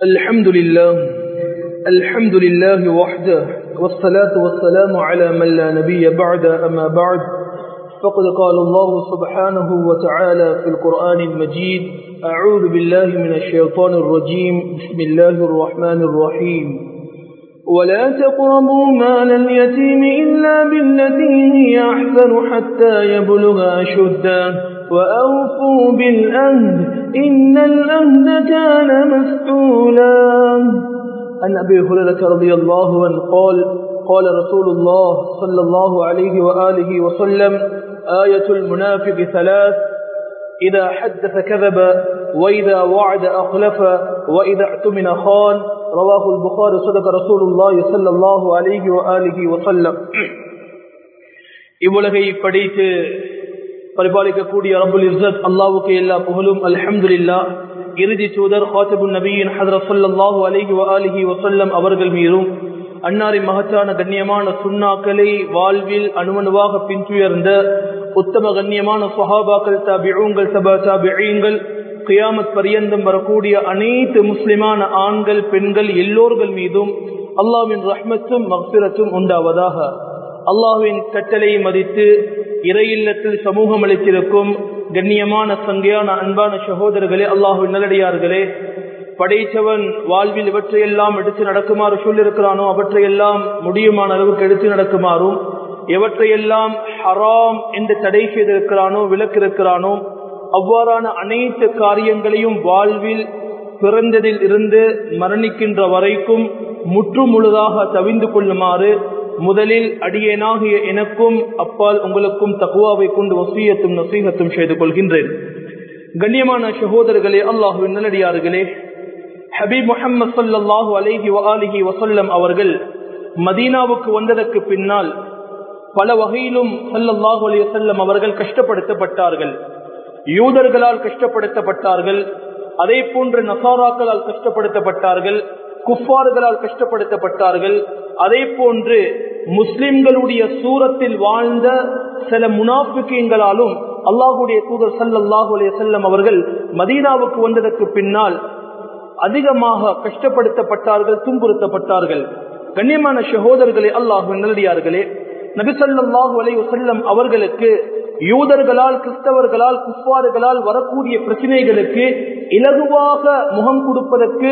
الحمد لله الحمد لله وحده والصلاة والسلام على من لا نبي بعد أما بعد فقد قال الله سبحانه وتعالى في القرآن المجيد أعوذ بالله من الشيطان الرجيم بسم الله الرحمن الرحيم ولا تقربوا مال اليتيم إلا بالتي هي أحسن حتى يبلغ أشده وأوفوا بالأهد إن الأهد كان مسؤولا عن أبي هريرة رضي الله عنه قال قال رسول الله صلى الله عليه وآله وسلم آية المنافق ثلاث إذا حدث كذب وإذا وعد أخلف وإذا اعتمن خان رواه البخاري صدق رسول الله صلى الله عليه وآله وسلم இவ்வுலகை படைத்து பரிபாலிக்கக்கூடிய ரபுல் இஸ்ஸத் அல்லாவுக்கு எல்லா புகழும் அல்ஹம்துலில்லா இறுதி தூதர் ஹாத்தபுல் நபியின் ஹதரத் ஸல்லல்லாஹு அலைஹி வஆலிஹி வஸல்லம் அவர்கள் மீதும் அன்னாரின் மகத்தான கண்ணியமான சுண்ணாக்களை வாழ்வில் அணுவணுவாக பின்துயர்ந்த உத்தம கண்ணியமான சுஹாபாக்கள் தாபிஊங்கள் சபா தாபிஈங்கள் கியாமத் பரியந்தம் வரக்கூடிய அனைத்து முஸ்லிமான ஆண்கள் பெண்கள் எல்லோர்கள் மீதும் அல்லாவின் ரஹ்மத்தும் மக்பிரத்தும் உண்டாவதாக அல்லாஹுவின் கட்டளை மதித்து இறையில்லத்தில் சமூகம் அளித்திருக்கும் கண்ணியமான சங்கையான அன்பான சகோதரர்களே அல்லாஹுவின் நல்லடியார்களே படைத்தவன் வாழ்வில் இவற்றையெல்லாம் எடுத்து நடக்குமாறு சொல்லியிருக்கிறானோ அவற்றையெல்லாம் முடியுமான அளவுக்கு எடுத்து நடக்குமாறும் எவற்றையெல்லாம் ஹராம் என்று தடை செய்திருக்கிறானோ விலக்கிருக்கிறானோ அவ்வாறான அனைத்து காரியங்களையும் வாழ்வில் பிறந்ததில் இருந்து மரணிக்கின்ற வரைக்கும் முற்று முழுதாக தவிந்து கொள்ளுமாறு முதலில் அடியேனாகிய எனக்கும் அப்பால் உங்களுக்கும் தகுவாவை கொண்டு வசீயத்தும் நசீகத்தும் செய்து கொள்கின்றேன் கண்ணியமான சகோதரர்களே அல்லாஹுவின் நல்லடியார்களே ஹபீப் முஹம்மது சல்லாஹூ அலைஹி வஆலிஹி வசல்லம் அவர்கள் மதீனாவுக்கு வந்ததற்கு பின்னால் பல வகையிலும் சல்லல்லாஹு அலி வசல்லம் அவர்கள் கஷ்டப்படுத்தப்பட்டார்கள் யூதர்களால் கஷ்டப்படுத்தப்பட்டார்கள் அதே போன்று நசாராக்களால் கஷ்டப்படுத்தப்பட்டார்கள் குஃபார்களால் கஷ்டப்படுத்தப்பட்டார்கள் அதே போன்று முஸ்லிம்களுடைய சூரத்தில் வாழ்ந்த சில முனாஃபிக்கங்களாலும் அல்லாஹுடைய தூதர் சல்லாஹூ அலைய செல்லம் அவர்கள் மதீனாவுக்கு வந்ததற்கு பின்னால் அதிகமாக கஷ்டப்படுத்தப்பட்டார்கள் துன்புறுத்தப்பட்டார்கள் கண்ணியமான சகோதரர்களே அல்லாஹு நல்லடியார்களே நபிசல்லாஹு அலை வசல்லம் அவர்களுக்கு யூதர்களால் கிறிஸ்தவர்களால் குப்பாறுகளால் வரக்கூடிய பிரச்சனைகளுக்கு இலகுவாக முகம் கொடுப்பதற்கு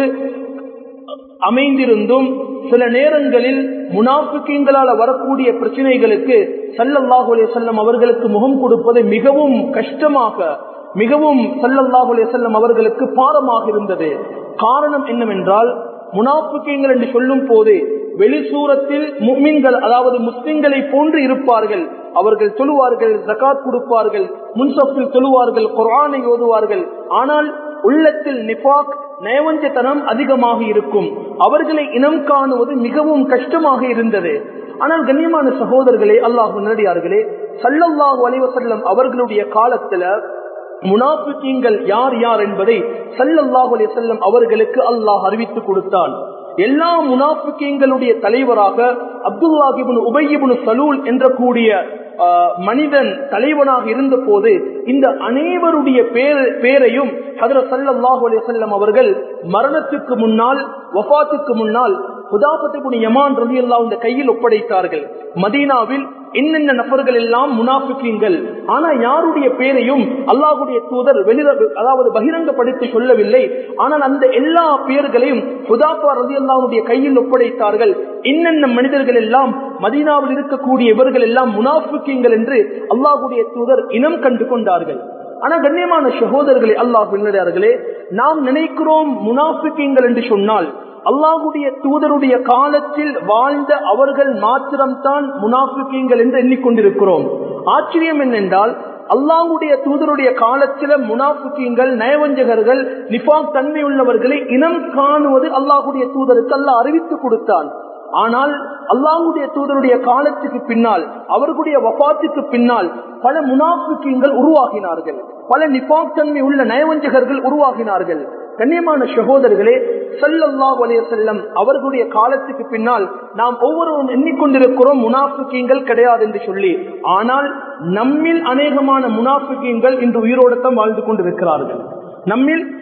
அமைந்திருந்தும் சில நேரங்களில் முனாஃபிக்கங்களால் வரக்கூடிய பிரச்சனைகளுக்கு சல்லல்லாஹு அலே செல்லம் அவர்களுக்கு முகம் கொடுப்பது மிகவும் கஷ்டமாக மிகவும் சல்லல்லாஹு அலே செல்லம் அவர்களுக்கு பாரமாக இருந்தது காரணம் என்னவென்றால் முனாஃபிக்கங்கள் என்று சொல்லும் போது வெளிசூரத்தில் முக்மின்கள் அதாவது முஸ்லிம்களை போன்று இருப்பார்கள் அவர்கள் தொழுவார்கள் ஜகாத் கொடுப்பார்கள் முன்சப்பில் தொழுவார்கள் குரானை ஓதுவார்கள் ஆனால் உள்ளத்தில் நிபாக் நயவஞ்சத்தனம் அதிகமாக இருக்கும் அவர்களை இனம் காணுவது மிகவும் கஷ்டமாக இருந்தது ஆனால் கண்ணியமான சகோதரர்களே அல்லாஹு நேரடியார்களே சல்லல்லாஹு அலைவசல்லம் அவர்களுடைய காலத்துல முனாபிக்கீங்கள் யார் யார் என்பதை சல்லல்லாஹு அலி செல்லம் அவர்களுக்கு அல்லாஹ் அறிவித்து கொடுத்தான் எல்லா முனாபிக்கீங்களுடைய தலைவராக அப்துல்லாஹிபுன் உபையிபுன் சலூல் என்ற கூடிய மனிதன் தலைவனாக இருந்த போது இந்த அனைவருடைய பேரையும் ஹதர சல்லாஹூ அலிசல்லம் அவர்கள் மரணத்துக்கு முன்னால் வஃத்துக்கு முன்னால் ஹுதாபத்துக்கு யமான் ரவி அல்லா இந்த கையில் ஒப்படைத்தார்கள் மதீனாவில் என்னென்ன நபர்கள் எல்லாம் முனாஃபிக்கீங்கள் ஆனா யாருடைய பேரையும் அல்லாஹுடைய தூதர் வெளிர அதாவது பகிரங்கப்படுத்தி சொல்லவில்லை ஆனால் அந்த எல்லா பேர்களையும் ஹுதாபா ரவி அல்லாவுடைய கையில் ஒப்படைத்தார்கள் என்னென்ன மனிதர்கள் எல்லாம் மதீனாவில் இருக்கக்கூடிய இவர்கள் எல்லாம் முனாஃபிக்கீங்கள் என்று அல்லாஹுடைய தூதர் இனம் கண்டு கொண்டார்கள் ஆனா கண்ணியமான சகோதரர்களே அல்லாஹ் பின்னடையார்களே நாம் நினைக்கிறோம் முனாஃபிக்கீங்கள் என்று சொன்னால் அல்லாஹுடைய தூதருடைய காலத்தில் வாழ்ந்த அவர்கள் மாத்திரம்தான் முனாஃபிக்கீங்கள் என்று எண்ணிக்கொண்டிருக்கிறோம் ஆச்சரியம் என்னென்றால் அல்லாஹுடைய தூதருடைய காலத்தில முனாஃபிக்கீங்கள் நயவஞ்சகர்கள் நிஃபாக் தன்மை உள்ளவர்களை இனம் காணுவது அல்லாஹுடைய தூதருக்கு அல்லாஹ் அறிவித்து கொடுத்தான் ஆனால் அல்லாஹுடைய தூதருடைய காலத்துக்கு பின்னால் அவர்களுடைய வபாத்துக்கு பின்னால் பல முனாஃபிக்கீங்கள் உருவாகினார்கள் பல நிபாக் தன்மை உள்ள நயவஞ்சகர்கள் உருவாகினார்கள் கண்ணியமான சகோதரர்களே சல்லல்லாஹு அலைய செல்லம் அவர்களுடைய காலத்துக்கு பின்னால் நாம் ஒவ்வொருவரும் எண்ணிக்கொண்டிருக்கிறோம் முனாஃபிக்கீங்கள் கிடையாது என்று சொல்லி ஆனால் நம்மில் அநேகமான முனாஃபிக்கீங்கள் இன்று உயிரோடத்தான் வாழ்ந்து கொண்டிருக்கிறார்கள் நம்மில்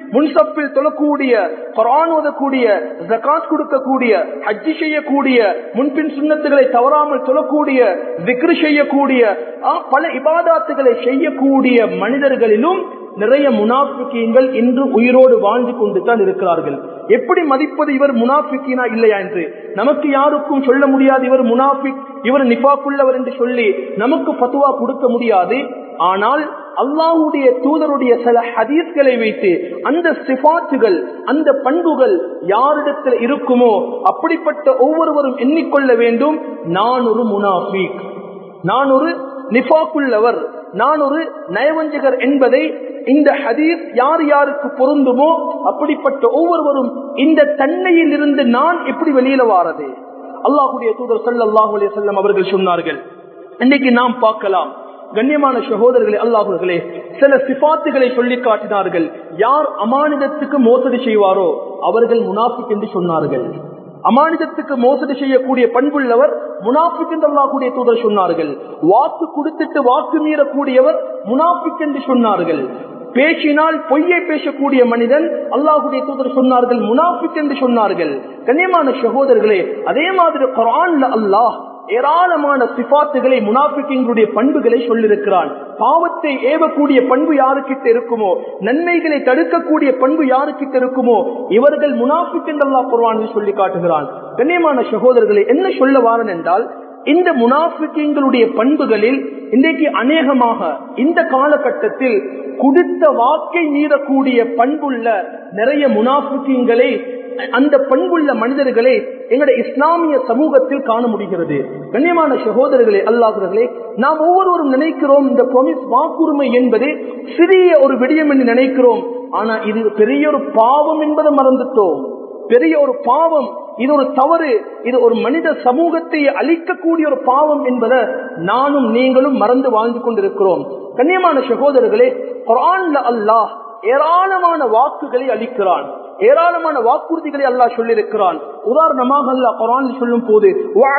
முன்சப்பில் தொழக்கூடிய குரான் ஓதக்கூடிய ஜகாத் கொடுக்கக்கூடிய ஹஜ்ஜி செய்யக்கூடிய முன்பின் சுண்ணத்துகளை தவறாமல் தொழக்கூடிய விக்ரு செய்யக்கூடிய ஆ, பல இபாதாத்துகளை செய்யக்கூடிய மனிதர்களிலும் நிறைய முனாஃபிக்கீங்கள் இன்று உயிரோடு வாழ்ந்து கொண்டு தான் இருக்கிறார்கள் எப்படி மதிப்பது இவர் முனாஃபிக்கீனா இல்லையா என்று நமக்கு யாருக்கும் சொல்ல முடியாது இவர் முனாஃபிக் இவர் நிஃபாக்குள்ளவர் என்று சொல்லி நமக்கு பத்துவா கொடுக்க முடியாது ஆனால் அல்லாஹ்வுடைய தூதருடைய சில ஹதீஸ்களை வைத்து அந்த சிபாத்துகள் அந்த பண்புகள் யாரிடத்தில் இருக்குமோ அப்படிப்பட்ட ஒவ்வொருவரும் எண்ணிக்கொள்ள வேண்டும் நான் ஒரு முனாஃபிக் நான் ஒரு நிஃபாக்குள்ளவர் நான் ஒரு நயவஞ்சகர் என்பதை இந்த ஹதீஸ் யார் யாருக்கு பொருந்துமோ அப்படிப்பட்ட ஒவ்வொருவரும் இந்த தன்மையில் இருந்து நான் எப்படி வெளியில வாரது அல்லாஹுடைய தூதர் ஸல்லல்லாஹு அலைஹி வஸல்லம் அவர்கள் சொன்னார்கள் இன்னைக்கு நாம் பார்க்கலாம் கண்ணியமான சகோதரர்களே அல்லாஹர்களே சில சிபாத்துகளை சொல்லி காட்டினார்கள் யார் அமானிதத்துக்கு மோசடி செய்வாரோ அவர்கள் முனாஃபிக் என்று சொன்னார்கள் அமானிதத்துக்கு மோசடி செய்யக்கூடிய பண்புள்ளவர் முனாஃபிக் என்று அல்லாஹ்வுடைய தூதர் சொன்னார்கள் வாக்கு கொடுத்துட்டு வாக்கு மீறக்கூடியவர் முனாஃபிக் என்று சொன்னார்கள் பேசினால் பொய்யை பேசக்கூடிய மனிதன் அல்லாஹுடைய தூதர் சொன்னார்கள் முனாஃபிக் என்று சொன்னார்கள் கண்ணியமான சகோதரர்களே அதே மாதிரி குரான்ல அல்லாஹ் ஏராளமான சிபாத்துகளை முனாஃபிக்கிங்களுடைய பண்புகளை சொல்லிருக்கிறான் பாவத்தை ஏவக்கூடிய பண்பு யாருக்கிட்ட இருக்குமோ நன்மைகளை தடுக்கக்கூடிய பண்பு யாருக்கிட்ட இருக்குமோ இவர்கள் முனாஃபிக் என்று அல்லாஹ் குர்ஆனில் சொல்லி காட்டுகிறான் கண்ணியமான சகோதரர்களை என்ன சொல்ல வாரன் என்றால் இந்த முனாஃபிக்கிங்களுடைய பண்புகளில் இன்றைக்கு அநேகமாக இந்த காலகட்டத்தில் கொடுத்த வாக்கை மீறக்கூடிய பண்புள்ள நிறைய முனாஃபிக்கிங்களை அந்த பண்புள்ள மனிதர்களை எங்களுடைய இஸ்லாமிய சமூகத்தில் காண முடிகிறது கண்ணியமான சகோதரர்களே அல்லாதவர்களே நாம் ஒவ்வொருவரும் நினைக்கிறோம் இந்த promise வாக்குரிமை என்பது சிறிய ஒரு விடயம் என்று நினைக்கிறோம் ஆனா இது பெரிய ஒரு பாவம் என்பதை மறந்துட்டோம் பெரிய ஒரு பாவம் இது ஒரு தவறு இது ஒரு மனித சமூகத்தை அழிக்கக்கூடிய ஒரு பாவம் என்பதை நானும் நீங்களும் மறந்து வாழ்ந்து கொண்டிருக்கிறோம் கண்ணியமான சகோதரர்களே குரான்ல அல்லாஹ் ஏராளமான வாக்குகளை அளிக்கிறான் ஏராளமான வாக்குறுதிகளை அல்லாஹ் சொல்லியிருக்கிறான் உதாரணமாக அல்லாஹ் குரான் சொல்லும் போது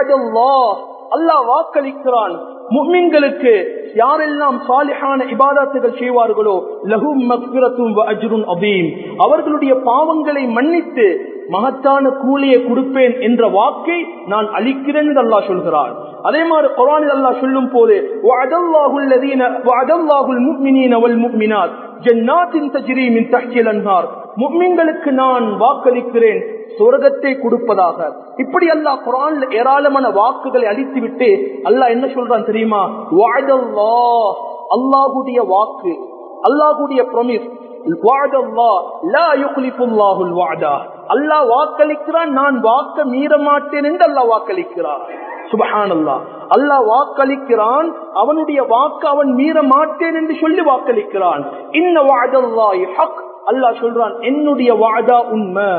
அல்லாஹ் வாக்களிக்கிறான் முஹ்மின்களுக்கு யாரெல்லாம் சாலிஹான இபாதத்துகள் செய்வார்களோ லஹும் மக்பிரத்தும் அஜ்ருன் அபீம் அவர்களுடைய பாவங்களை மன்னித்து மகத்தான கூலியை கொடுப்பேன் என்ற வாக்கை நான் அளிக்கிறேன் என்று அல்லாஹ் சொல்கிறான் அதே மாதிரி குரானில் அல்லாஹ் சொல்லும் போது முக்மின்களுக்கு நான் வாக்களிக்கிறேன் சொர்க்கத்தை கொடுப்பதாக இப்படி அல்லாஹ் குரான்ல ஏராளமான வாக்குகளை அளித்து விட்டு அல்லாஹ் என்ன சொல்றான் தெரியுமா அல்லாஹுடைய வாக்கு அல்லாஹுடைய ப்ரொமிஸ் அல்லாஹ் வாக்களிக்கிறான் நான் வாக்க மீற மாட்டேன் என்று அல்லாஹ் வாக்களிக்கிறான் சுபஹான் அல்லாஹ் அல்லாஹ் வாக்களிக்கிறான் அவனுடைய வாக்கு அவன் மீற மாட்டேன் என்று சொல்லி வாக்களிக்கிறான் இன்ன வாதல்லாஹி ஹக் அல்லாஹ் சொல்றான் என்னுடைய வாதா உண்மை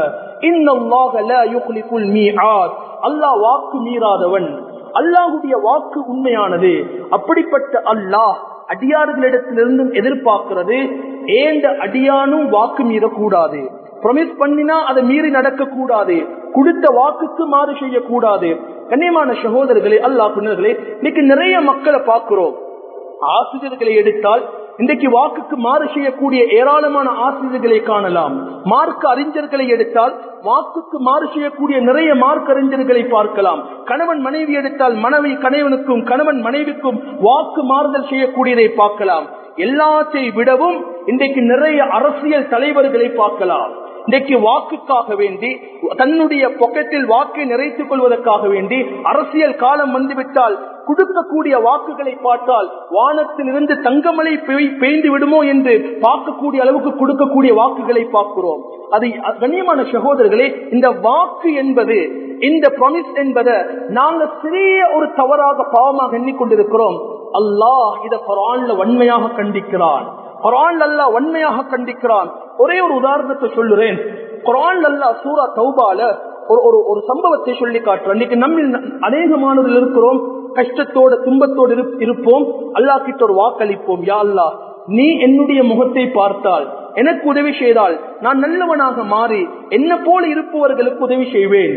அல்லாஹ் வாக்கு மீறாதவன் அல்லாஹுடைய வாக்கு உண்மையானது அப்படிப்பட்ட அல்லாஹ் அடியார்களிடத்திலிருந்தும் எதிர்பார்க்கிறது ஏண்ட அடியானும் வாக்கு மீறக்கூடாது ப்ரொமிஸ் பண்ணினா அதை மீறி நடக்க கூடாது கொடுத்த வாக்குக்கு மாறு செய்யக்கூடாது கண்ணியமான சகோதரர்களே அல்லாஹ் பின்னர்களே இன்னைக்கு நிறைய மக்களை பார்க்கிறோம் ஆசிரியர்களை எடுத்தால் இன்றைக்கு வாக்குக்கு மாறு செய்யக்கூடிய ஏராளமான ஆசிரியர்களை காணலாம் மார்க் அறிஞர்களை எடுத்தால் வாக்குக்கு மாறு செய்யக்கூடிய நிறைய மார்க் அறிஞர்களை பார்க்கலாம் கணவன் மனைவி எடுத்தால் மனைவி கணவனுக்கும் கணவன் மனைவிக்கும் வாக்கு மாறுதல் செய்யக்கூடியதை பார்க்கலாம் எல்லாத்தை விடவும் இன்றைக்கு நிறைய அரசியல் தலைவர்களை பார்க்கலாம் இன்றைக்கு வாக்குக்காக வேண்டி தன்னுடைய பொக்கெட்டில் வாக்கை நிறைத்துக் கொள்வதற்காக வேண்டி அரசியல் காலம் வந்துவிட்டால் கொடுக்கக்கூடிய வாக்குகளை பார்த்தால் வானத்திலிருந்து தங்கமலை பெய்ந்து விடுமோ என்று பார்க்கக்கூடிய அளவுக்கு கொடுக்கக்கூடிய வாக்குகளை பார்க்கிறோம் அது கண்ணியமான சகோதரர்களே இந்த வாக்கு என்பது இந்த ப்ராமிஸ் என்பதை நாங்க சிறிய ஒரு தவறாக பாவமாக எண்ணிக்கொண்டிருக்கிறோம் அல்லாஹ் இதை குரான்ல வன்மையாக கண்டிக்கிறான் குரான் அல்லா வன்மையாக கண்டிக்கிறான் ஒரே ஒரு உதாரணத்தை சொல்லுறேன் குரான் அல்லா சூரா தௌபால ஒரு ஒரு ஒரு சம்பவத்தை சொல்லி காட்டுறோம் இன்னைக்கு நம்ம அநேகமானவர்கள் இருக்கிறோம் கஷ்டத்தோட துன்பத்தோடு இருப்போம் அல்லா கிட்ட ஒரு வாக்களிப்போம் யா அல்லா நீ என்னுடைய முகத்தை பார்த்தால் எனக்கு உதவி செய்தால் நான் நல்லவனாக மாறி என்ன போல இருப்பவர்களுக்கு உதவி செய்வேன்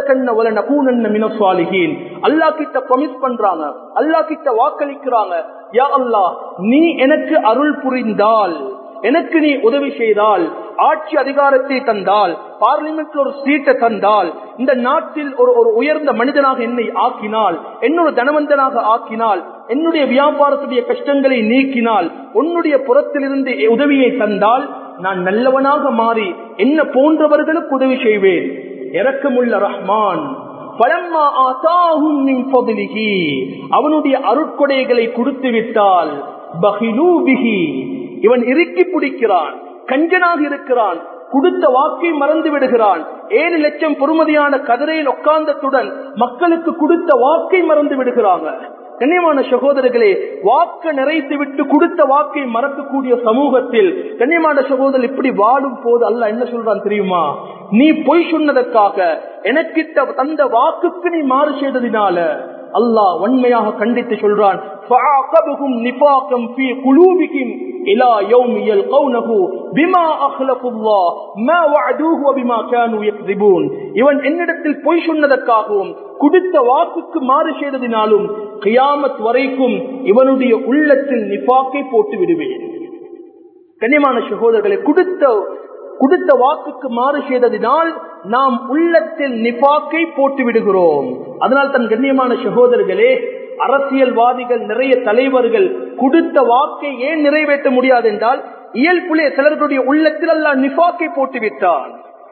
அல்லா கிட்ட ப்ரொமிஸ் பண்றாங்க அல்லா கிட்ட வாக்களிக்கிறாங்க யா அல்லாஹ் நீ எனக்கு அருள் புரிந்தால் எனக்கு நீ உதவி செய்தால் ஆட்சி அதிகாரத்தை தந்தால் பார்லிமெண்ட்ல ஒரு சீட்டை தந்தால் இந்த நாட்டில் ஒரு ஒரு உயர்ந்த மனிதனாக என்னை ஆக்கினால் என்னொரு தனவந்தனாக ஆக்கினால் என்னுடைய வியாபாரத்துடைய கஷ்டங்களை நீக்கினால் உன்னுடைய புறத்திலிருந்து உதவியை தந்தால் நான் நல்லவனாக மாறி என்ன போன்றவர்களுக்கு உதவி செய்வேன் இறக்கமுள்ள ரஹ்மான் பலம்மா ஆதாஹும் மின் ஃபضலிஹி அவனுடைய அருட்கொடைகளை கொடுத்து விட்டால் பஹிலூ பிஹி இவன் இறுக்கி பிடிக்கிறான் கஞ்சனாக இருக்கிறான் கொடுத்த வாக்கை மறந்து விடுகிறான் ஏழு லட்சம் பொறுமதியான கதிரையில் உட்கார்ந்தத்துடன் மக்களுக்கு கொடுத்த வாக்கை மறந்து விடுகிறாங்க கண்ணியமான சகோதரர்களே வாக்கு நிறைத்து விட்டு கொடுத்த வாக்கை மறக்கக்கூடிய சமூகத்தில் கண்ணியமான சகோதரர் இப்படி வாழும் போது அல்ல என்ன சொல்றான் தெரியுமா நீ பொய் சொன்னதற்காக எனக்கிட்ட தந்த வாக்குக்கு நீ மாறு செய்ததினால அல்லாஹ் வன்மையாக கண்டித்து சொல்றான் فَعَاقَبَهُمْ نِفَاقًا فِي قُلُوبِهِمْ إِلَى يَوْمِ يَلْقَوْنَهُ بِمَا أَخْلَفُوا اللَّهَ مَا وَعَدُوهُ وَبِمَا كَانُوا يَكْذِبُونَ இவன் என்னிடத்தில் பொய் சொன்னதற்காகவும் கொடுத்த வாக்குக்கு மாறு செய்ததினாலும் கியாமத் வரைக்கும் இவனுடைய உள்ளத்தில் நிபாக்கை போட்டு விடுவேன் கண்ணியமான சகோதரர்களை கொடுத்த கொடுத்த வாக்குக்கு மாறு செய்ததினால் நாம் உள்ளத்தில் நிபாக்கை போட்டு விடுகிறோம் அதனால் தன் கண்ணியமான சகோதரர்களே அரசியல்வாதிகள் நிறைய தலைவர்கள் கொடுத்த வாக்கை ஏன் நிறைவேற்ற முடியாது என்றால் இயல்புலே சிலர்களுடைய உள்ளத்தில் எல்லாம் நிபாக்கை போட்டு விட்டான்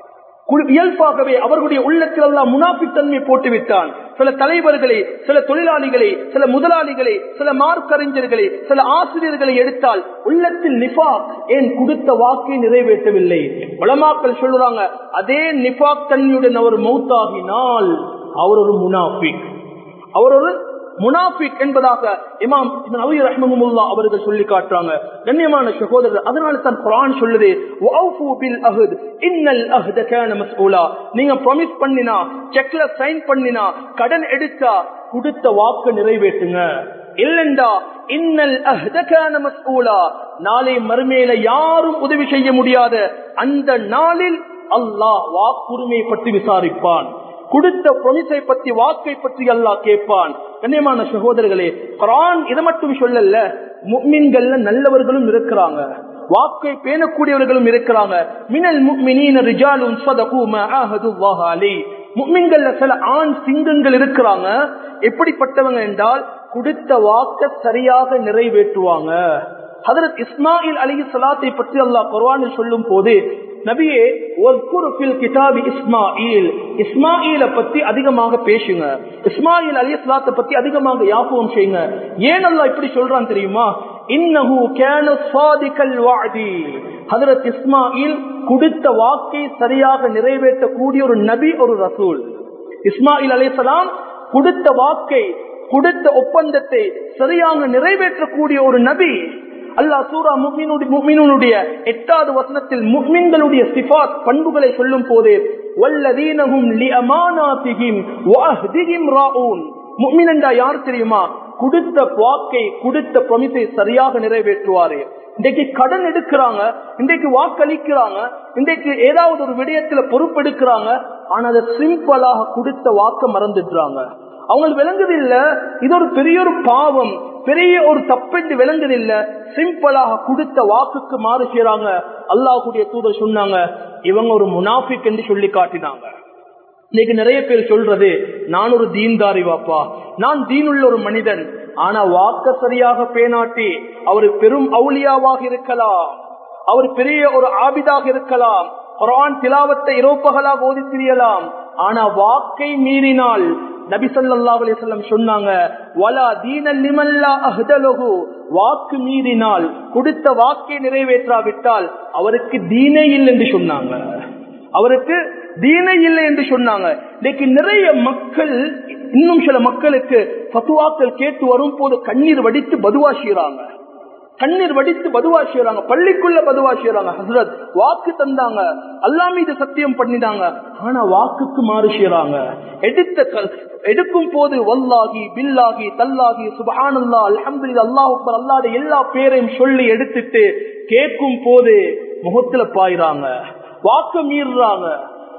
இயல்பாகவே அவர்களுடைய உள்ளத்தில் எல்லாம் முனாபித்தன்மை போட்டு விட்டான் சில தலைவர்களை சில தொழிலாளிகளை சில முதலாளிகளை சில மார்க்கறிஞர்களை சில ஆசிரியர்களை எடுத்தால் உள்ளத்தில் நிஃபாக் ஏன் கொடுத்த வாக்கை நிறைவேற்றவில்லை உலமாக்கள் சொல்லுறாங்க அதே நிஃபாக் தன்மையுடன் அவர் மௌத்தாகினால் அவர் ஒரு முனாஃபிக் அவர் ஒரு முனாஃபிக் என்பதாக இமாம் நபி ரஹ்மமுல்லா அவர்கள் சொல்லி காட்டுறாங்க கண்ணியமான சகோதரர் அதனால தான் குரான் சொல்லுது வஅஃபு பில் அஹ்த் இன்னல் அஹ்த கான மஸ்ஊலா நீங்க ப்ராமிஸ் பண்ணினா செக்ல சைன் பண்ணினா கடன் எடுத்தா கொடுத்த வாக்கு நிறைவேற்றுங்க இல்லண்டா இன்னல் அஹ்த கான மஸ்ஊலா நாளை மறுமையில யாரும் உதவி செய்ய முடியாத அந்த நாளில் அல்லாஹ் வாக்குரிமை பற்றி விசாரிப்பான் கொடுத்த பொமிசை பற்றி வாக்கை பற்றி அல்லாஹ் கேட்பான் கண்ணியமான சகோதரர்களே குரான் இதை மட்டும் சொல்லல முக்மின்கள்ல நல்லவர்களும் இருக்கிறாங்க வாக்கை பேணக்கூடியவர்களும் இருக்கிறாங்க மினல் முக்மினீன ரிஜாலும் சதகு மஅஹதுல்லாஹ் அலைஹி முக்மின்கள்ல சில ஆண் சிங்கங்கள் இருக்கிறாங்க எப்படிப்பட்டவங்க என்றால் கொடுத்த வாக்க சரியாக நிறைவேற்றுவாங்க ஹதரத் இஸ்மாயில் அலி சலாத்தை பற்றி அல்லாஹ் குர்ஆனில் சொல்லும் போது நபியே ஒரு கிதாபி இஸ்மாயில் இஸ்மாயில பத்தி அதிகமாக பேசுங்க இஸ்மாயில் அலி சலாத்தை பத்தி அதிகமாக யாபகம் செய்யுங்க ஏன் அல்லாஹ் இப்படி சொல்றான் தெரியுமா இன்னஹு கேன சாதிகல் வாதி ஹதரத் இஸ்மாயில் கொடுத்த வாக்கை சரியாக நிறைவேற்றக்கூடிய ஒரு நபி ஒரு ரசூல் இஸ்மாயில் அலிசலாம் கொடுத்த வாக்கை கொடுத்த ஒப்பந்தத்தை சரியாக நிறைவேற்றக்கூடிய ஒரு நபி அல்லா சூரா முக்மினுடைய எட்டாவது வசனத்தில் முக்மின்களுடைய சிபாத் பண்புகளை சொல்லும் போது வல்லதீனகும் லிஅமானாதிஹிம் வஅஹ்திஹிம் ராஊன் முக்மின் என்றா யார் தெரியுமா கொடுத்த வாக்கை கொடுத்த பிரமிசை சரியாக நிறைவேற்றுவாரு இன்றைக்கு கடன் எடுக்கிறாங்க இன்றைக்கு வாக்களிக்கிறாங்க இன்றைக்கு ஏதாவது ஒரு விடயத்துல பொறுப்பெடுக்கிறாங்க ஆனா அதை சிம்பிளாக கொடுத்த வாக்க மறந்துடுறாங்க அவங்களுக்கு விளங்குது இல்ல இது ஒரு பெரிய ஒரு பாவம் பெரிய ஒரு தப்பென்று விளங்குது இல்ல சிம்பிளாக கொடுத்த வாக்குக்கு மாறு செய்யறாங்க அல்லாஹுடைய தூதர் சொன்னாங்க இவங்க ஒரு முனாஃபிக் என்று சொல்லி காட்டினாங்க இன்னைக்கு நிறைய பேர் சொல்றது நான் ஒரு தீன்தாரி வாப்பா நான் தீனுள்ள ஒரு மனிதன் ஆனா வாக்க சரியாக பேணாட்டி அவர் பெரும் அவுளியாவாக இருக்கலாம் அவர் பெரிய ஒரு ஆபிதாக இருக்கலாம் குரான் திலாவத்தை இரோப்பகலாக ஓதி திரியலாம் ஆனா வாக்கை மீறினால் நபி ஸல்லல்லாஹு அலைஹி வஸல்லம் சொன்னாங்க வலா தீனல் லிமல்லா அஹ்தலஹு வாக்கு மீறினால் கொடுத்த வாக்கை நிறைவேற்றாவிட்டால் அவருக்கு தீனே இல்லை என்று சொன்னாங்க அவருக்கு தீனை இல்லை என்று சொன்னாங்க இன்னைக்கு நிறைய மக்கள் இன்னும் சில மக்களுக்கு பத்துவாக்கள் கேட்டு வரும் போது கண்ணீர் வடித்து பதுவா செய்யறாங்க கண்ணீர் வடித்து பதுவா செய்யறாங்க பள்ளிக்குள்ள பதுவா செய்யறாங்க ஹசரத் வாக்கு தந்தாங்க அல்லா மீது சத்தியம் பண்ணினாங்க ஆனா வாக்குக்கு மாறு செய்யறாங்க எடுத்த எடுக்கும் போது வல்லாகி பில்லாகி தல்லாகி சுபஹானல்லா அல்ஹம்துலில்லாஹ் அல்லாஹ் அக்பர் அல்லாஹ்வுடைய எல்லா பேரையும் சொல்லி எடுத்துட்டு கேட்கும் போது முகத்துல பாயிறாங்க வாக்கு மீறுறாங்க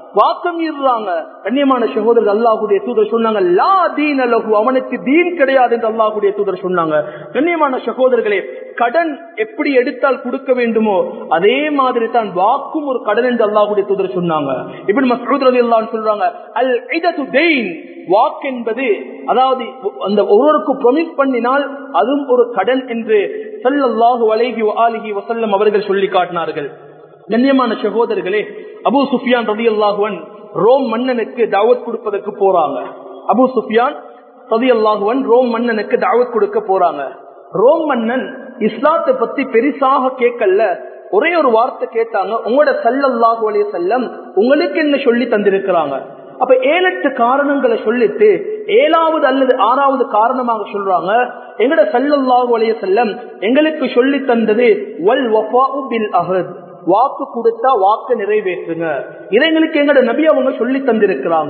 வாக்கு மீறுறாங்க கண்ணியமான சகோதரர் அல்லாஹுடைய தூதர் சொன்னாங்க லா தீன் அலகு அவனுக்கு தீன் கிடையாது என்று அல்லாஹுடைய தூதர் சொன்னாங்க கண்ணியமான சகோதரர்களே கடன் எப்படி எடுத்தால் கொடுக்க வேண்டுமோ அதே மாதிரி தான் வாக்கும் ஒரு கடன் என்று அல்லாஹுடைய தூதர் சொன்னாங்க இப்படி மசூத் ரவி அல்லான்னு சொல்றாங்க அல் இதது தெயின் வாக்கு என்பது அதாவது அந்த ஒருவருக்கு ப்ரொமிஸ் பண்ணினால் அதுவும் ஒரு கடன் என்று சல்லல்லாஹு அலைஹி ஆலிஹி வசல்லம் அவர்கள் சொல்லி காட்டினார்கள் கண்ணியமான சகோதரர்களே அபு சுஃபியான் ரதி அல்லாஹுவன் ரோம் மன்னனுக்கு தாவத் கொடுப்பதற்கு போறாங்க அபு சுஃபியான் ரதி அல்லாஹுவன் ரோம் மன்னனுக்கு தாவத் கொடுக்க போறாங்க ரோம் மன்னன் இஸ்லாத்தை பத்தி பெருசாக கேட்கல ஒரே ஒரு வார்த்தை கேட்டாங்க உங்களோட சல்லல்லாஹு அலைய செல்லம் உங்களுக்கு என்ன சொல்லி தந்திருக்கிறாங்க அப்ப ஏழெட்டு காரணங்களை சொல்லிட்டு ஏழாவது அல்லது ஆறாவது காரணமாக சொல்றாங்க எங்கட சல்லல்லாஹு அலைய செல்லம் எங்களுக்கு சொல்லி தந்தது வல் வஃபாஉ பில் அஹத் வாக்கு கொடுத்தா வாக்கு நிறைவேற்றுங்க இதை எங்களுக்கு எங்கட நபி அவங்க சொல்லி தந்திருக்கிறாங்க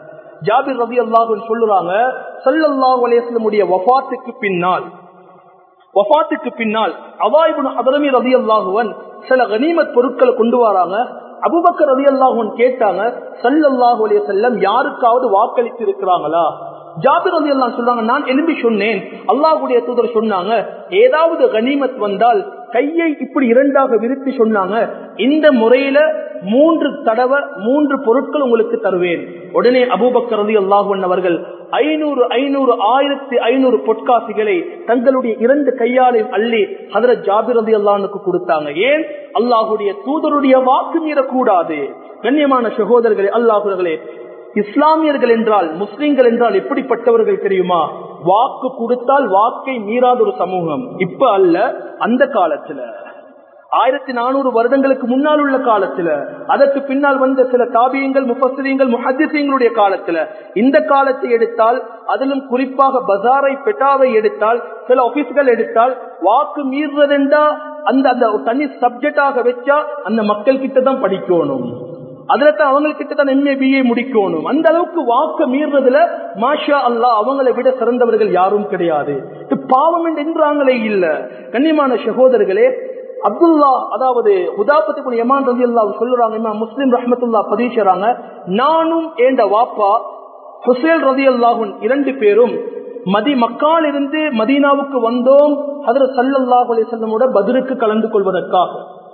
ஜாபிர் ரவி அல்லாஹு சொல்லுறாங்க சல்லல்லாஹு அலையமுடைய வஃபாத்துக்கு பின்னால் வஃபாத்துக்கு பின்னால் அவாய்புன் அதரமி ரவி அல்லாஹுவன் சில கனிமத் பொருட்களை கொண்டு வராங்க அபுபக்கர் ரவி அல்லாஹுவன் கேட்டாங்க சல்லல்லாஹு அலைய செல்லம் யாருக்காவது வாக்களித்து இருக்கிறாங்களா ஜாபிர் அலி அல்லா சொல்றாங்க நான் எழும்பி சொன்னேன் அல்லாஹுடைய தூதர் சொன்னாங்க ஏதாவது கனிமத் வந்தால் கையை இப்படி இரண்டாக விரித்து சொன்னாங்க இந்த முறையில மூன்று தடவை மூன்று பொருட்கள் உங்களுக்கு தருவேன் உடனே அபூபக்கர் அலி அல்லாஹுவன் அவர்கள் ஐநூறு ஐநூறு ஆயிரத்தி ஐநூறு பொற்காசிகளை தங்களுடைய இரண்டு கையாலையும் அள்ளி அதர ஜாபிர் அலி அல்லானுக்கு கொடுத்தாங்க ஏன் அல்லாஹுடைய தூதருடைய வாக்கு மீறக்கூடாது கண்ணியமான சகோதரர்களே அல்லாஹுர்களே இஸ்லாமியர்கள் என்றால் முஸ்லிம்கள் என்றால் எப்படிப்பட்டவர்கள் தெரியுமா வாக்கு கொடுத்தால் வாக்கை மீறாத ஒரு சமூகம் இப்ப அல்ல அந்த காலத்துல ஆயிரத்தி நானூறு வருடங்களுக்கு முன்னால் உள்ள காலத்துல அதற்கு பின்னால் வந்த சில தாபியங்கள் முப்பசிரியங்கள் முஹத்திசியங்களுடைய காலத்துல இந்த காலத்தை எடுத்தால் அதிலும் குறிப்பாக பசாரை பெட்டாவை எடுத்தால் சில ஆபீஸ்கள் எடுத்தால் வாக்கு மீறுறதென்றா அந்த அந்த தனி சப்ஜெக்டாக வச்சா அந்த மக்கள் கிட்ட தான் படிக்கணும் அதுல தான் அவங்ககிட்ட தான் எம்ஏ பிஏ முடிக்கணும் அந்த அளவுக்கு வாக்க மீறதுல மாஷா அல்லா அவங்களை விட சிறந்தவர்கள் யாரும் கிடையாது பாவம் என்றாங்களே இல்ல கண்ணியமான சகோதரர்களே அப்துல்லா அதாவது உதாபத்துக்கு எமான் ரவி அல்லா சொல்லுறாங்க முஸ்லிம் ரஹமத்துல்லா பதிவுறாங்க நானும் ஏண்ட வாப்பா ஹுசேல் ரதி அல்லாஹுன் இரண்டு பேரும் மதி மக்கால் இருந்து மதீனாவுக்கு வந்தோம் அதில் சல்லல்லாஹ் அலிசல்லமோட பதிலுக்கு கலந்து கொள்வதற்காக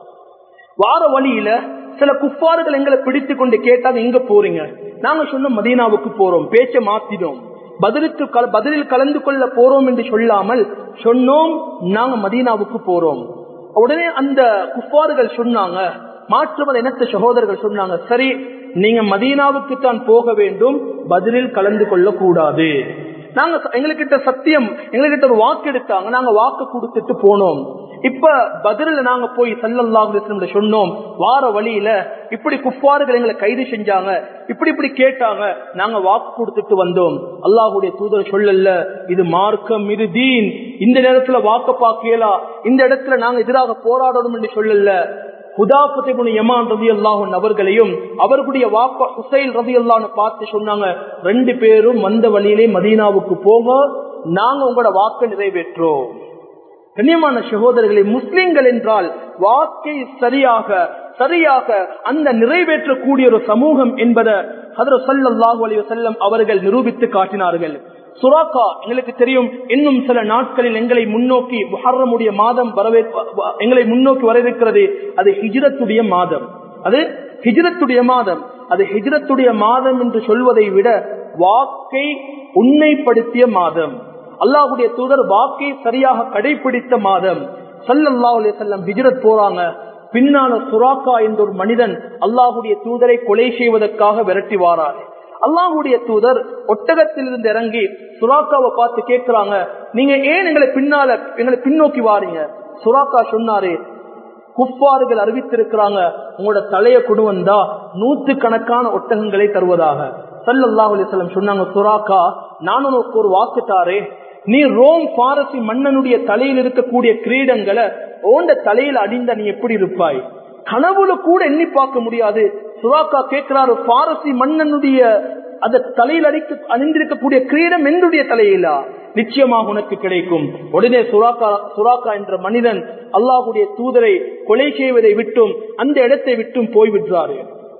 வார வழியில சில குப்பாறுகள் எங்களை பிடித்து கொண்டு கேட்டாங்க எங்க போறீங்க நாங்க சொன்னோம் மதீனாவுக்கு போறோம் பேச்ச மாத்தினோம் பதிலுக்கு பதிலில் கலந்து கொள்ள போறோம் என்று சொல்லாமல் சொன்னோம் நாங்க மதீனாவுக்கு போறோம் உடனே அந்த குப்பாறுகள் சொன்னாங்க மாற்றுவது இனத்த சகோதரர்கள் சொன்னாங்க சரி நீங்க மதீனாவுக்கு தான் போக வேண்டும் பதிலில் கலந்து கொள்ள கூடாது நாங்க எங்ககிட்ட சத்தியம் எங்ககிட்ட ஒரு வாக்கு எடுத்தாங்க நாங்க வாக்கு கொடுத்துட்டு போனோம் இப்ப பதில நாங்க போய் சல்லல்லாஹு சொன்னோம் வார வழியில இப்படி குப்பாறுகள் எங்களை கைது செஞ்சாங்க இப்படி இப்படி கேட்டாங்க நாங்க வாக்கு கொடுத்துட்டு வந்தோம் அல்லாஹுடைய தூதர் சொல்லல இது மார்க்கம் இது தீன் இந்த நேரத்துல வாக்க பாக்கியலா இந்த இடத்துல நாங்க எதிராக போராடணும் என்று சொல்லல ஹுதாபத்திபுன் யமான் ரவி அல்லாஹன் அவர்களையும் அவர்களுடைய வாப்பா ஹுசைல் ரவி அல்லான்னு பார்த்து சொன்னாங்க ரெண்டு பேரும் வந்த வழியிலே மதீனாவுக்கு போங்க நாங்க உங்களோட வாக்க நிறைவேற்றோம் கண்ணியமான சகோதரர்களை முஸ்லிம்கள் என்றால் வாக்கை சரியாக சரியாக அந்த நிறைவேற்றக்கூடிய ஒரு சமூகம் என்பதை ஹதர சல்லாஹூ அலி வசல்லம் அவர்கள் நிரூபித்து காட்டினார்கள் சுராக்கா எங்களுக்கு தெரியும் இன்னும் சில நாட்களில் எங்களை முன்னோக்கி முஹர்ரமுடைய மாதம் வரவே எங்களை முன்னோக்கி வர இருக்கிறது அது ஹிஜ்ரத்துடைய மாதம் அது ஹிஜ்ரத்துடைய மாதம் அது ஹிஜ்ரத்துடைய மாதம் என்று சொல்வதை விட வாக்கை உண்மைப்படுத்திய மாதம் அல்லாஹுடைய தூதர் வாக்கை சரியாக கடைபிடித்த மாதம் சல்லல்லா அலி செல்லம் ஹிஜ்ரத் போறாங்க பின்னால சுராக்கா என்ற ஒரு மனிதன் அல்லாஹுடைய தூதரை கொலை செய்வதற்காக விரட்டி வாராரு அல்லாஹுடைய தூதர் ஒட்டகத்தில் இருந்து இறங்கி சுராக்காவை பார்த்து கேட்கிறாங்க நீங்க ஏன் எங்களை பின்னால எங்களை பின்னோக்கி வாரீங்க சுராக்கா சொன்னாரு குப்பாறுகள் அறிவித்திருக்கிறாங்க உங்களோட தலைய கொண்டு வந்தா நூத்து கணக்கான ஒட்டகங்களை தருவதாக சல்லாஹ் அலிஸ்லம் சொன்னாங்க சுராக்கா நான் உனக்கு ஒரு வாக்கு தாரே நீ ரோம் பாரசி மன்னனுடைய தலையில் இருக்கக்கூடிய கிரீடங்களை ஓண்ட தலையில் அடிந்த நீ எப்படி இருப்பாய் கனவுல கூட எண்ணி பார்க்க முடியாது சுராக்கா கேட்கிறாரு பாரசி மன்னனுடைய அந்த தலையில் அடிக்க அணிந்திருக்கக்கூடிய கிரீடம் என்னுடைய தலையிலா நிச்சயமாக உனக்கு கிடைக்கும் உடனே சுராக்கா சுராக்கா என்ற மனிதன் அல்லாஹுடைய தூதரை கொலை செய்வதை விட்டும் அந்த இடத்தை விட்டும் போய்விட்டாரு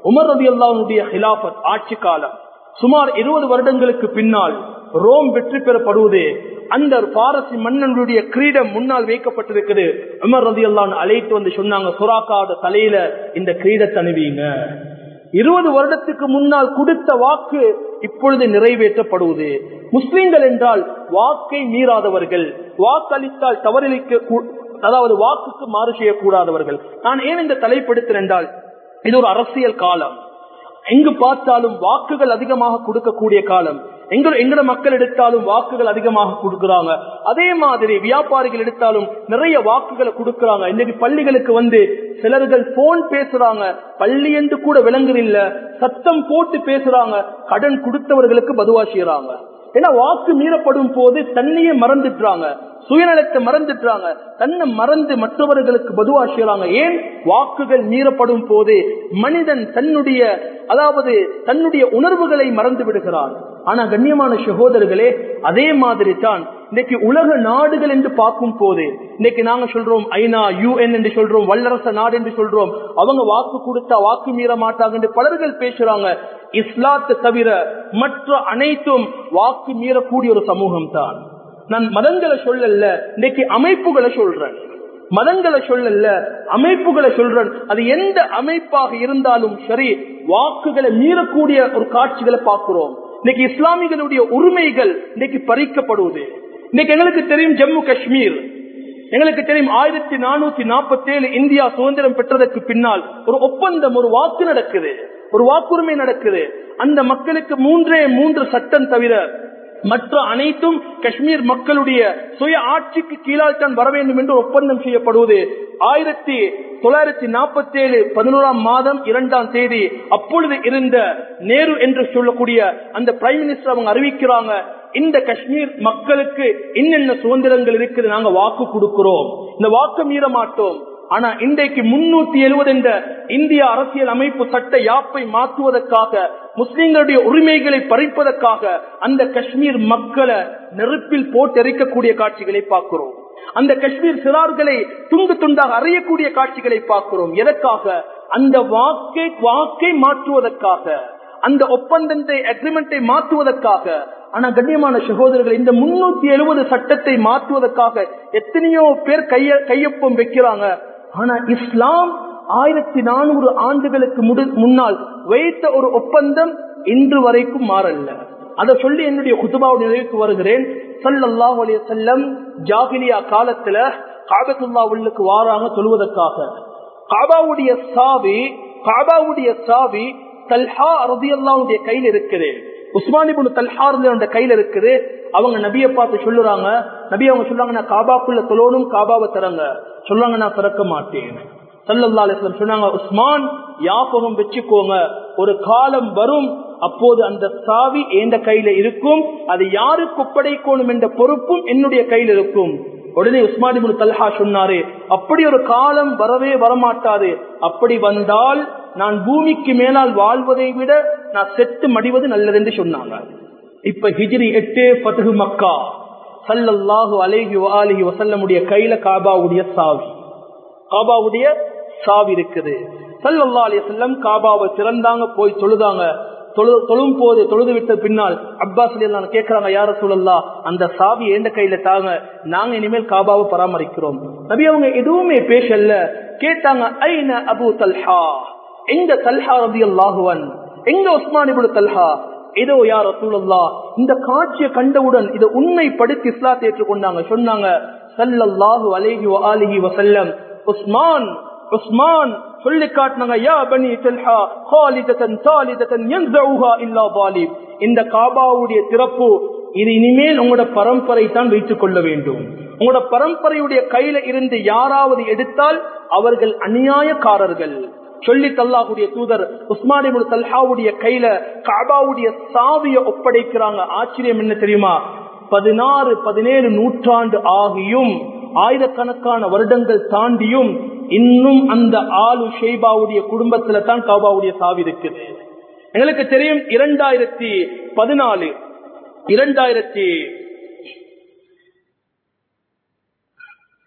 உமர் ரதி அல்லாவுடைய ஹிலாபத் ஆட்சி காலம் சுமார் இருபது வருடங்களுக்கு பின்னால் ரோம் வெற்றி பெறப்படுவது அந்த பாரசி மன்னனுடைய கிரீடம் முன்னால் வைக்கப்பட்டிருக்குது உமர் ரதி அல்லான் அழைத்து வந்து சொன்னாங்க சுறாக்காவோட தலையில இந்த கிரீடத்தை அணிவீங்க இருபது வருடத்துக்கு முன்னால் கொடுத்த வாக்கு இப்பொழுது நிறைவேற்றப்படுவது முஸ்லிம்கள் என்றால் வாக்கை மீறாதவர்கள் வாக்களித்தால் தவறிழைக்க அதாவது வாக்குக்கு மாறு செய்யக்கூடாதவர்கள் நான் ஏன் இந்த தலைப்படுத்தேன் என்றால் இது ஒரு அரசியல் காலம் எங்கு பார்த்தாலும் வாக்குகள் அதிகமாக கொடுக்கக்கூடிய காலம் எங்க எங்கட மக்கள் எடுத்தாலும் வாக்குகள் அதிகமாக கொடுக்கிறாங்க அதே மாதிரி வியாபாரிகள் எடுத்தாலும் நிறைய வாக்குகளை கொடுக்கறாங்க இன்னைக்கு பள்ளிகளுக்கு வந்து சிலர்கள் போன் பேசுறாங்க பள்ளி என்று கூட விளங்குறில்ல சத்தம் போட்டு பேசுறாங்க கடன் கொடுத்தவர்களுக்கு பதுவா செய்யறாங்க ஏன்னா வாக்கு மீறப்படும் போது தன்னையே மறந்துடுறாங்க சுயநலத்தை மறந்துடுறாங்க தன்னை மறந்து மற்றவர்களுக்கு பதுவா செய்யறாங்க ஏன் வாக்குகள் மீறப்படும் போது மனிதன் தன்னுடைய அதாவது தன்னுடைய உணர்வுகளை மறந்து விடுகிறான் ஆனா கண்ணியமான சகோதரர்களே அதே மாதிரி தான் இன்னைக்கு உலக நாடுகள் என்று பார்க்கும் போது இன்னைக்கு நாங்க சொல்றோம் ஐநா யூஎன் என்று சொல்றோம் வல்லரச நாடு என்று சொல்றோம் அவங்க வாக்கு கொடுத்தா வாக்கு மீற மாட்டாங்க என்று பலர்கள் பேசுறாங்க இஸ்லாத்தை தவிர மற்ற அனைத்தும் வாக்கு மீறக்கூடிய ஒரு சமூகம் தான் நான் மதங்களை சொல்லல இன்னைக்கு அமைப்புகளை சொல்றேன் மதங்களை சொல்லல அமைப்புகளை சொல்றேன் அது எந்த அமைப்பாக இருந்தாலும் சரி வாக்குகளை மீறக்கூடிய ஒரு காட்சிகளை பார்க்கிறோம் இன்னைக்கு இஸ்லாமிகளுடைய உரிமைகள் இன்னைக்கு பறிக்கப்படுவது இன்னைக்கு எங்களுக்கு தெரியும் ஜம்மு காஷ்மீர் எங்களுக்கு தெரியும் ஆயிரத்தி நானூத்தி நாற்பத்தி ஏழு இந்தியா சுதந்திரம் பெற்றதற்கு பின்னால் ஒரு ஒப்பந்தம் ஒரு வாக்கு நடக்குது ஒரு வாக்குரிமை நடக்குது அந்த மக்களுக்கு மூன்றே மூன்று சட்டம் தவிர மற்ற அனைத்தும் காஷ்மீர் மக்களுடைய சுய ஆட்சிக்கு கீழால் தான் வர வேண்டும் என்று ஒப்பந்தம் செய்யப்படுவது ஆயிரத்தி தொள்ளாயிரத்தி நாற்பத்தி ஏழு பதினோராம் மாதம் இரண்டாம் தேதி அப்பொழுது இருந்த நேரு என்று சொல்லக்கூடிய அந்த பிரைம் மினிஸ்டர் அவங்க அறிவிக்கிறாங்க இந்த காஷ்மீர் மக்களுக்கு என்னென்ன சுதந்திரங்கள் இருக்குது நாங்க வாக்கு கொடுக்கிறோம் இந்த வாக்கு மீற மாட்டோம் ஆனா இன்றைக்கு முன்னூத்தி எழுபது என்ற இந்திய அரசியல் அமைப்பு சட்ட யாப்பை மாற்றுவதற்காக முஸ்லிம்களுடைய உரிமைகளை பறிப்பதற்காக அந்த காஷ்மீர் மக்களை நெருப்பில் போட்டெரிக்கக்கூடிய காட்சிகளை பார்க்கிறோம் அந்த காஷ்மீர் சிறார்களை துண்டு துண்டாக அறியக்கூடிய காட்சிகளை பார்க்கிறோம் எதற்காக அந்த வாக்கை வாக்கை மாற்றுவதற்காக அந்த ஒப்பந்தத்தை அக்ரிமெண்டை மாற்றுவதற்காக ஆனா கண்ணியமான சகோதரர்கள் இந்த முன்னூத்தி எழுபது சட்டத்தை மாற்றுவதற்காக எத்தனையோ பேர் கைய கையொப்பம் வைக்கிறாங்க ஆனா இஸ்லாம் ஆயிரத்தி நானூறு ஆண்டுகளுக்கு முன்னால் வைத்த ஒரு ஒப்பந்தம் இன்று வரைக்கும் மாறல்ல அதை சொல்லி என்னுடைய குத்துபாவுடைய நிலைக்கு வருகிறேன் சல்லல்லாஹ் அலைய செல்லம் ஜாகிலியா காலத்துல காபத்துல்லா உள்ளுக்கு வாராங்க சொல்வதற்காக காபாவுடைய சாவி காபாவுடைய சாவி தல்ஹா ரதியல்லாவுடைய கையில் இருக்குது உஸ்மானிபுன் தல்ஹாருடைய கையில இருக்குது அவங்க நபியை பார்த்து சொல்லுறாங்க நபி அவங்க சொல்றாங்க நான் காபாக்குள்ள தொழணும் காபாவை தரங்க சொல்றாங்க நான் திறக்க மாட்டேன் சல்லல்லா அலிஸ்லாம் சொன்னாங்க உஸ்மான் யாபகம் வச்சுக்கோங்க ஒரு காலம் வரும் அப்போது அந்த சாவி எந்த கையில இருக்கும் அது யாருக்கு ஒப்படைக்கணும் என்ற பொறுப்பும் என்னுடைய கையில் இருக்கும் உடனே உஸ்மானிபுல் தல்ஹா சொன்னாரு அப்படி ஒரு காலம் வரவே வரமாட்டாது அப்படி வந்தால் நான் பூமிக்கு மேலால் வாழ்வதை விட நான் செத்து மடிவது நல்லது என்று சொன்னாங்க இப்ப ஹிஜ்ரி எட்டு பத்துகு மக்கா சல்லல்லாஹு அலைஹி அலிஹி வசல்லமுடைய கையில காபாவுடைய சாவி காபாவுடைய சாவி இருக்குது சல்லல்லா அலி செல்லம் காபாவை திறந்தாங்க போய் தொழுதாங்க தொழும் போது தொழுது விட்ட பின்னால் அப்பாஸ் கேட்கிறாங்க யார சொல்லலா அந்த சாவி எந்த கையில தாங்க நாங்க இனிமேல் காபாவை பராமரிக்கிறோம் நபி அவங்க எதுவுமே பேசல கேட்டாங்க ஐன அபு தல்ஹா எங்க தல்ஹா ரபி அல்லாஹுவன் எங்க உஸ்மானிபுல் தல்ஹா ஏதோ யார் ரசூலல்லா இந்த காட்சியை கண்டவுடன் இதை உண்மைப்படுத்தி இஸ்லாத்தை ஏற்றுக்கொண்டாங்க சொன்னாங்க சல்லல்லாஹு அலைஹி ஆலிஹி வசல்லம் உஸ்மான் உஸ்மான் சொல்லி காட்டினாங்க யா பனி தல்ஹா ஹாலிதத்தன் சாலிதத்தன் யன்ஸவுஹா இல்லா பாலிப் இந்த காபாவுடைய திறப்பு இது இனிமேல் உங்களோட பரம்பரை தான் வைத்துக் கொள்ள வேண்டும் உங்களோட பரம்பரையுடைய கையில இருந்து யாராவது எடுத்தால் அவர்கள் அநியாயக்காரர்கள் சொல்லி தல்லாஹுடைய தூதர் உஸ்மானிபுல் தல்ஹாவுடைய கையில காபாவுடைய சாவிய ஒப்படைக்கிறாங்க ஆச்சரியம் என்ன தெரியுமா பதினாறு பதினேழு நூற்றாண்டு ஆகியும் ஆயிரக்கணக்கான வருடங்கள் தாண்டியும் இன்னும் அந்த ஆளு ஷெய்பாவுடைய குடும்பத்துல தான் காபாவுடைய சாவி இருக்குது எங்களுக்கு தெரியும் இரண்டாயிரத்தி பதினாலு இரண்டாயிரத்தி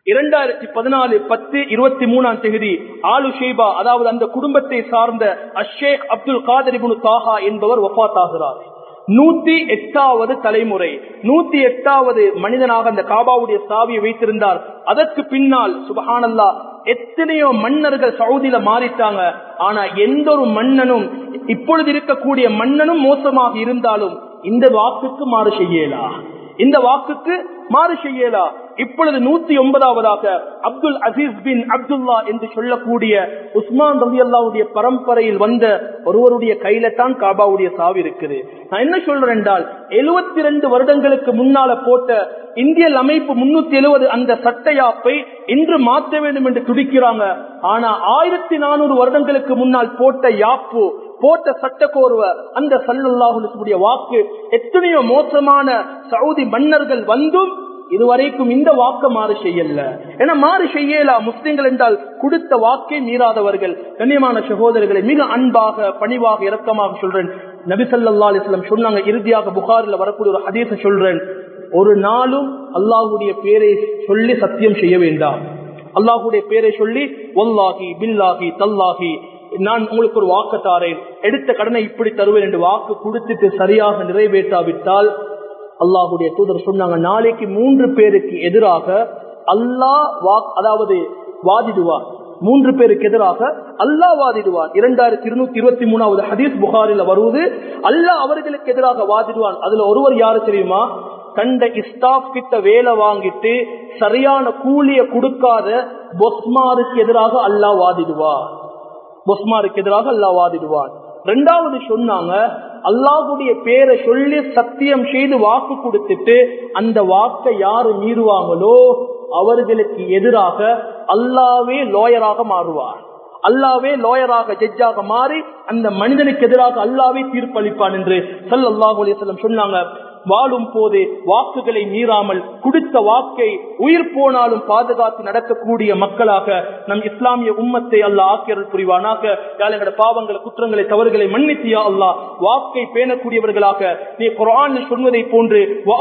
இரண்டாயிரத்தி பதினாலு பத்து இருபத்தி மூணாம் தேதி ஆலு ஷேபா அதாவது அந்த குடும்பத்தை சார்ந்த அஷேக் அப்துல் காதர் இப்னு தாஹா என்பவர் வஃபாத் ஆகிறார் நூத்தி எட்டாவது தலைமுறை நூத்தி எட்டாவது மனிதனாக அந்த காபாவுடைய சாவியை வைத்திருந்தார் அதற்கு பின்னால் சுபஹானல்லா எத்தனையோ மன்னர்கள் சவுதியில மாறிட்டாங்க ஆனா எந்த ஒரு மன்னனும் இப்பொழுது இருக்கக்கூடிய மன்னனும் மோசமாக இருந்தாலும் இந்த வாக்குக்கு மாறு செய்யலா இந்த வாக்குக்கு மாறு செய்யலா இப்பொழுது நூத்தி ஒன்பதாவதாக அப்துல் அசீஸ் பின் அப்துல்லா என்று சொல்லக்கூடிய உஸ்மான் ரவி அல்லாவுடைய பரம்பரையில் வந்த ஒருவருடைய கையில தான் காபாவுடைய சாவி இருக்குது நான் என்ன சொல்றேன் என்றால் எழுபத்தி ரெண்டு வருடங்களுக்கு முன்னால போட்ட இந்தியல் அமைப்பு முன்னூத்தி எழுபது அந்த சட்டையாப்பை இன்று மாற்ற வேண்டும் என்று துடிக்கிறாங்க ஆனா ஆயிரத்தி நானூறு வருடங்களுக்கு முன்னால் போட்ட யாப்பு போட்ட சட்டக்கோர்வ அந்த சல்லாஹுடைய வாக்கு எத்தனையோ மோசமான சவுதி மன்னர்கள் வந்தும் இதுவரைக்கும் இந்த வாக்க மாறு செய்யல ஏன்னா மாறு செய்யலா முஸ்லிம்கள் என்றால் கொடுத்த வாக்கை மீறாதவர்கள் கண்ணியமான சகோதரர்களை மிக அன்பாக பணிவாக இரக்கமாக சொல்றேன் நபிசல்லா அலிஸ்லாம் சொன்னாங்க இறுதியாக புகாரில் வரக்கூடிய ஒரு ஹதீச சொல்றேன் ஒரு நாளும் அல்லாஹுடைய பேரை சொல்லி சத்தியம் செய்ய வேண்டாம் அல்லாஹுடைய பேரை சொல்லி ஒல்லாகி பில்லாகி தல்லாகி நான் உங்களுக்கு ஒரு வாக்கு தாரேன் எடுத்த கடனை இப்படி தருவேன் என்று வாக்கு கொடுத்துட்டு சரியாக நிறைவேற்றாவிட்டால் அல்லாஹுடைய தூதர் சொன்னாங்க நாளைக்கு மூன்று பேருக்கு எதிராக அல்லாஹ் வாக் அதாவது வாதிடுவார் மூன்று பேருக்கு எதிராக அல்லாஹ் வாதிடுவான் இரண்டாயிரத்தி இருநூத்தி இருபத்தி மூணாவது ஹதீஸ் புகாரில் வருவது அல்லாஹ் அவர்களுக்கு எதிராக வாதிடுவான் அதுல ஒருவர் யாரு தெரியுமா கண்ட இஸ்டாப் கிட்ட வேலை வாங்கிட்டு சரியான கூலிய கொடுக்காத பொஸ்மாருக்கு எதிராக அல்லாஹ் வாதிடுவார் பொஸ்மாருக்கு எதிராக அல்லாஹ் வாதிடுவான் ரெண்டாவது சொன்னாங்க அல்லாஹுடைய பேரை சொல்லி சத்தியம் செய்து வாக்கு கொடுத்துட்டு அந்த வாக்கை யாரு மீறுவாங்களோ அவர்களுக்கு எதிராக அல்லாவே லோயராக மாறுவார் அல்லாவே லோயராக ஜட்ஜாக மாறி அந்த மனிதனுக்கு எதிராக அல்லாவே தீர்ப்பளிப்பான் என்று சல்லாஹூ அலிஸ்லம் சொன்னாங்க வாழும் போது வாக்குகளை மீறாமல் கொடுத்த வாக்கை உயிர் போனாலும் பாதுகாத்து நடக்கக்கூடிய மக்களாக நம் இஸ்லாமிய உம்மத்தை அல்ல ஆக்கியர்கள் புரிவானாக எங்களோட பாவங்களை குற்றங்களை தவறுகளை மன்னித்தியா அல்லா வாக்கை பேணக்கூடியவர்களாக நீ குரான் சொன்னதை போன்று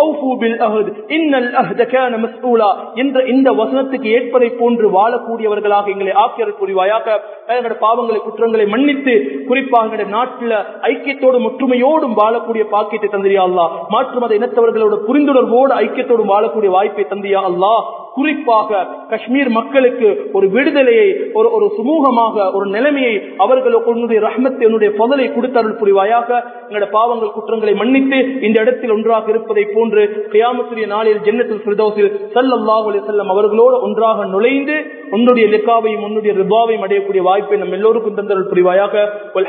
என்ற இந்த வசனத்துக்கு ஏற்பதை போன்று வாழக்கூடியவர்களாக எங்களை ஆக்கியர்கள் புரிவாயாக எங்களோட பாவங்களை குற்றங்களை மன்னித்து குறிப்பாக எங்களுடைய நாட்டில் ஐக்கியத்தோடும் ஒற்றுமையோடும் வாழக்கூடிய பாக்கியத்தை தந்திரியா அல்லா மாற்று மத இனத்தவர்களோட புரிந்துணர்வோடு ஐக்கியத்தோடும் வாழக்கூடிய வாய்ப்பை தந்தியா அல்லா குறிப்பாக காஷ்மீர் மக்களுக்கு ஒரு விடுதலையை ஒரு ஒரு சுமூகமாக ஒரு நிலைமையை அவர்களுக்கு உன்னுடைய ரஹ்மத்தை உன்னுடைய பொதலை கொடுத்தருள் புரிவாயாக எங்களுடைய பாவங்கள் குற்றங்களை மன்னித்து இந்த இடத்தில் ஒன்றாக இருப்பதை போன்று கியாமத்துரிய நாளில் ஜென்னத்தில் ஃபிர்தௌசில் சல்லல்லாஹு அலைஹி வஸல்லம் அவர்களோடு ஒன்றாக நுழைந்து உன்னுடைய லிக்காவையும் உன்னுடைய ரிபாவையும் அடையக்கூடிய வாய்ப்பை நம் எல்லோருக்கும் தந்தருள் புரிவாயாக